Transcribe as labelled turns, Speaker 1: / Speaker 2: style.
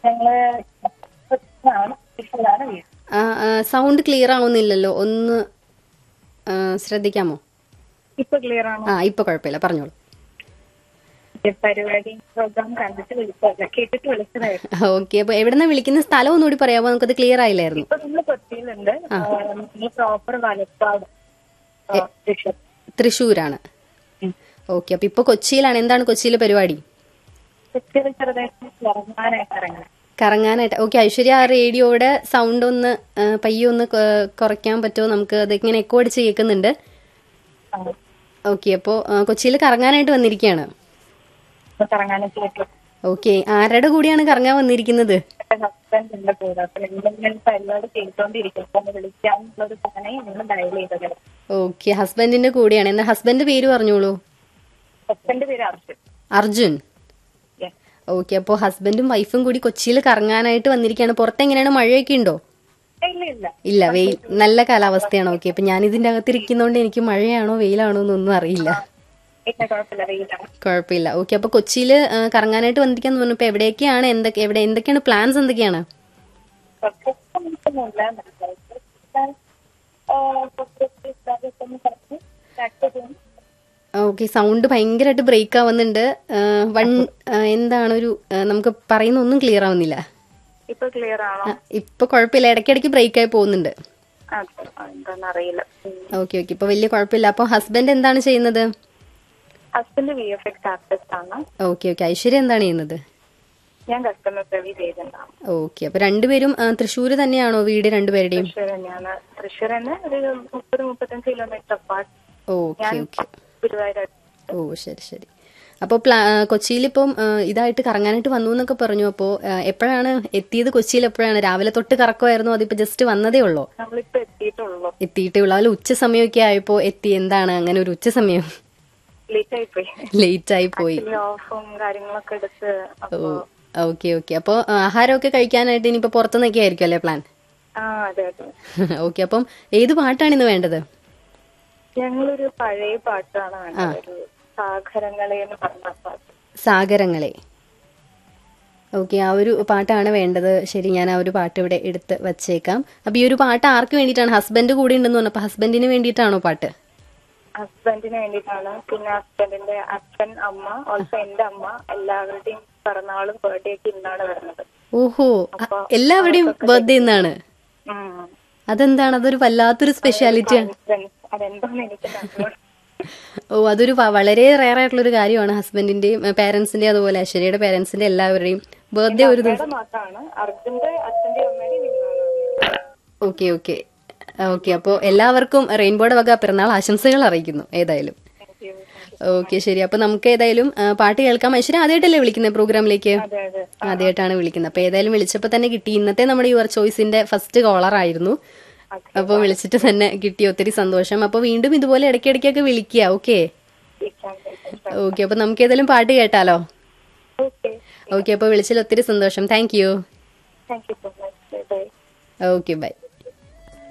Speaker 1: ഞങ്ങള് ആണ് തൃശ്ശൂരാണ് വീട്
Speaker 2: സൗണ്ട് ക്ലിയർ ആവുന്നില്ലല്ലോ ഒന്ന് ആ, ശ്രദ്ധിക്കാമോ
Speaker 1: ഇപ്പൊ ക്ലിയർ ആണോ
Speaker 2: ആ ഇപ്പൊ കുഴപ്പമില്ല പറഞ്ഞോളൂ
Speaker 1: ഈ പരിപാടി പ്രോഗ്രാം കണ്ടിട്ട് വിളിച്ചതല്ല കേട്ടിട്ട് വിളിച്ചതായിരുന്നു
Speaker 2: ഓക്കെ അപ്പൊ എവിടെന്നാ വിളിക്കുന്ന സ്ഥലം ഒന്നുകൂടി പറയാമോ നമുക്കത് ക്ലിയർ ആയില്ലായിരുന്നു
Speaker 1: ഇപ്പൊ നമ്മള് കൊച്ചിയിലുണ്ട് ഈ പ്രോപ്പർ വലപ്പാട് ആ, തൃശ്ശൂർ
Speaker 2: തൃശ്ശൂരാണ്
Speaker 1: ഉം.
Speaker 2: ഓക്കെ അപ്പൊ ഇപ്പൊ കൊച്ചിയിലാണ് എന്താണ് കൊച്ചിയിലെ പരിപാടി
Speaker 1: കൊച്ചിയിൽ ചെറുതായിട്ട് ഇറങ്ങാനായിട്ട് ഇറങ്ങി
Speaker 2: കറങ്ങാനായിട്ട് ഓക്കെ ഐശ്വര്യ ആ റേഡിയോയുടെ സൗണ്ട് ഒന്ന് ആ, പയ്യെ ഒന്ന് കൊ- കുറയ്ക്കാൻ പറ്റുമോ നമുക്ക് അത് ഇങ്ങനെ എക്കോ അടിച്ച് കേൾക്കുന്നുണ്ട് ഓക്കെ അപ്പോൾ കൊച്ചിയിൽ കറങ്ങാനായിട്ട് വന്നിരിക്കുകയാണ്
Speaker 1: കറങ്ങാനൊക്കെ ആയിട്ട്
Speaker 2: ഓക്കെ ആരുടെ കൂടിയാണ് കറങ്ങാൻ വന്നിരിക്കുന്നത്
Speaker 1: എന്റെ ഹസ്ബൻഡിന്റെ കൂടെ അപ്പൊ എന്തെങ്കിലും പരിപാടി ചെയ്തോണ്ടിരിക്കും അപ്പൊ വിളിക്കാനുള്ളൊരു പ്ലാനെ ഞങ്ങൾ ഡയൽ ചെയ്തത്
Speaker 2: ഓക്കെ ഹസ്ബൻഡിന്റെ കൂടെയാണ് എന്താ ഹസ്ബൻഡ് പേര് പറഞ്ഞോളൂ
Speaker 1: ഹസ്ബൻഡ് പേര് അർജുൻ
Speaker 2: അർജുൻ
Speaker 1: Yes.
Speaker 2: ഓക്കെ അപ്പോൾ ഹസ്ബൻഡും വൈഫും കൂടി കൊച്ചിയിൽ കറങ്ങാനായിട്ട് വന്നിരിക്കുകയാണ് പുറത്ത് എങ്ങനെയാണ് മഴയൊക്കെ ഉണ്ടോ
Speaker 1: ഇല്ല ഇല്ല
Speaker 2: ഇല്ല വെയിൽ നല്ല കാലാവസ്ഥയാണ് ഓക്കെ അപ്പൊ ഞാൻ ഇതിന്റെ അകത്തിരിക്കുന്നതുകൊണ്ട് എനിക്ക് മഴയാണോ വെയിലാണോ എന്നൊന്നും അറിയില്ല
Speaker 1: ഇല്ല കുഴപ്പമില്ല വെയിലാണ്
Speaker 2: കുഴപ്പമില്ല ഓക്കെ അപ്പൊ കൊച്ചിയിൽ കറങ്ങാനായിട്ട് വന്നിരിക്കാന്ന് പറഞ്ഞപ്പോ എവിടേക്കാണ് എന്തൊക്കെ എവിടെ എന്തൊക്കെയാണ് പ്ലാൻസ് എന്തൊക്കെയാണ്
Speaker 1: കുറച്ചൊക്കെ നമുക്കൊന്നുമില്ല നല്ലതായിട്ട് കുറച്ച് ഇതായിട്ടൊക്കെ ഒന്ന് പറഞ്ഞ് പ്രാക്ടീസ് ചെയ്യണം
Speaker 2: ഓക്കെ സൗണ്ട് ഭയങ്കരമായിട്ട് ബ്രേക്ക് ആവുന്നുണ്ട് ആ, വൺ ആ, എന്താണ് ഒരു ആ, നമുക്ക് പറയുന്ന ഒന്നും ക്ലിയർ ആവുന്നില്ല
Speaker 1: ഇപ്പൊ ക്ലിയർ ആണോ
Speaker 2: ആ, ഇപ്പൊ കുഴപ്പമില്ല ഇടയ്ക്കിടയ്ക്ക് ബ്രേക്ക് ആയി പോകുന്നുണ്ട്
Speaker 1: അതെ എന്താണെന്നറിയില്ല
Speaker 2: ഓക്കെ ഓക്കെ ഇപ്പൊ വലിയ കുഴപ്പമില്ല അപ്പൊ ഹസ്ബൻഡ് എന്താണ് ചെയ്യുന്നത്
Speaker 1: husband V F X artist ആണ്
Speaker 2: ഓക്കെ ഓക്കെ ഐശ്വര്യ എന്താണ് ചെയ്യുന്നത്
Speaker 1: ഞാൻ കസ്റ്റമർ സർവീസ് ഏജന്റ് ആണ്
Speaker 2: ഓക്കെ അപ്പൊ രണ്ടുപേരും തൃശ്ശൂർ തന്നെയാണോ വീട് രണ്ടുപേരുടെയും
Speaker 1: തൃശ്ശൂർ തന്നെയാണ് തൃശ്ശൂർ തന്നെ ഒരു മുപ്പത് മുപ്പത്തഞ്ച് കിലോമീറ്റർ അപ്പാർട്ട്
Speaker 2: ഓക്കെ
Speaker 1: ഞാൻ
Speaker 2: ഓക്കെ
Speaker 1: ഗുരുവായൂർ
Speaker 2: ഓ ശരി ശരി അപ്പോൾ പ്ലാ കൊച്ചിയിൽ ഇപ്പം ആ, ഇതായിട്ട് കറങ്ങാനായിട്ട് വന്നു എന്നൊക്കെ പറഞ്ഞു അപ്പോൾ എപ്പോഴാണ് എത്തിയത് കൊച്ചിയിൽ എപ്പോഴാണ് രാവിലെ തൊട്ട് കറക്കമായിരുന്നു അതിപ്പോ ജസ്റ്റ് വന്നതേ ഉള്ളോ
Speaker 1: നമ്മളിപ്പോ എത്തിയിട്ടുള്ളൂ
Speaker 2: എത്തിയിട്ടേ ഉള്ളൂ അതിൽ ഉച്ച സമയമൊക്കെ ആയപ്പോൾ എത്തി എന്താണ് അങ്ങനെ ഒരു ഉച്ച സമയം
Speaker 1: ലേറ്റ് ആയി പോയി
Speaker 2: ലേറ്റ് ആയി പോയി
Speaker 1: ഓഫും കാര്യങ്ങളൊക്കെ എടുത്ത് അപ്പൊ
Speaker 2: ഓക്കെ ഓക്കെ അപ്പോൾ ആഹാരമൊക്കെ കഴിക്കാനായിട്ട് ഇനിയിപ്പോൾ പുറത്തുനിന്നൊക്കെ ആയിരിക്കും അല്ലേ പ്ലാൻ
Speaker 1: ആ അതെ അതെ
Speaker 2: ഓക്കെ അപ്പം ഏത് പാട്ടാണ് ഇന്ന് വേണ്ടത്
Speaker 1: ഞങ്ങളൊരു പഴയ പാട്ടാണ് വേണ്ടത് ഒരു സാഗരങ്ങളെ എന്ന് പറഞ്ഞ പാട്ട്
Speaker 2: സാഗരങ്ങളെ ഓക്കെ ആ ഒരു പാട്ടാണ് വേണ്ടത് ശരി ഞാൻ ആ ഒരു പാട്ട് ഇവിടെ എടുത്ത് വച്ചേക്കാം അപ്പൊ ഈ ഒരു പാട്ട് ആർക്ക് വേണ്ടിയിട്ടാണ് ഹസ്ബൻഡ് കൂടെ ഉണ്ടെന്ന് പറഞ്ഞു അപ്പൊ ഹസ്ബൻഡിന് വേണ്ടിയിട്ടാണോ പാട്ട്
Speaker 1: ഹസ്ബൻഡിന് വേണ്ടിയിട്ടാണ് പിന്നെ ഹസ്ബൻഡിന്റെ അച്ഛൻ അമ്മ ഓൾസോ എന്റെ അമ്മ എല്ലാവരുടെയും പിറന്നാളും ബർത്ത്ഡേ ഒക്കെ ഇന്നാണ് വരുന്നത്
Speaker 2: ഓഹോ അ- എല്ലാവരുടെയും ബർത്ത്ഡേ എന്നാണ്
Speaker 1: ഉം.
Speaker 2: അതെന്താണ് അതൊരു വല്ലാത്തൊരു സ്പെഷ്യാലിറ്റിയാണ്
Speaker 1: Friends, അതെന്താന്ന് എനിക്ക് അറിഞ്ഞൂടാ.
Speaker 2: ഓ അതൊരു വ- വളരെ റയർ ആയിട്ടുള്ള ഒരു കാര്യമാണ് ഹസ്ബൻഡിന്റെയും പേരൻസിന്റെയും അതുപോലെ അശ്വര്യയുടെ പേരൻസിന്റെ എല്ലാവരുടെയും ബർത്ത്ഡേ ഒരു ദിവസം
Speaker 1: അമ്മയുടെ മാത്രമാണ് അർജുന്റെ അച്ഛന്റെ അമ്മയുടെയും ഇന്നാണ്
Speaker 2: ഓക്കെ ഓക്കെ ഓക്കെ അപ്പോൾ എല്ലാവർക്കും റെയിൻബോയുടെ വക പിറന്നാൾ ആശംസകൾ അറിയിക്കുന്നു ഏതായാലും
Speaker 1: Thank you.
Speaker 2: ഓക്കെ ശരി അപ്പൊ നമുക്ക് ഏതായാലും ആ, പാട്ട് കേൾക്കാം ഐശ്വര്യ ആദ്യമായിട്ടല്ലേ വിളിക്കുന്നത് പ്രോഗ്രാമിലേക്ക്
Speaker 1: അതെ അതെ
Speaker 2: ആദ്യമായിട്ടാണ് വിളിക്കുന്നത് അപ്പൊ ഏതായാലും വിളിച്ചപ്പോൾ തന്നെ കിട്ടി ഇന്നത്തെ നമ്മുടെ യുവർ ചോയ്സിന്റെ ഫസ്റ്റ് കോളർ ആയിരുന്നു
Speaker 1: അതെ.
Speaker 2: അപ്പൊ വിളിച്ചിട്ട് തന്നെ കിട്ടി ഒത്തിരി സന്തോഷം അപ്പൊ വീണ്ടും ഇതുപോലെ ഇടയ്ക്കിടയ്ക്കൊക്കെ വിളിക്കുക ഓക്കെ ഓക്കെ അപ്പൊ നമുക്ക് ഏതായാലും പാട്ട് കേട്ടാലോ
Speaker 1: ഓക്കെ
Speaker 2: ഓക്കെ അപ്പൊ വിളിച്ചതിൽ ഒത്തിരി സന്തോഷം thank you
Speaker 1: thank you so much bye
Speaker 2: okay by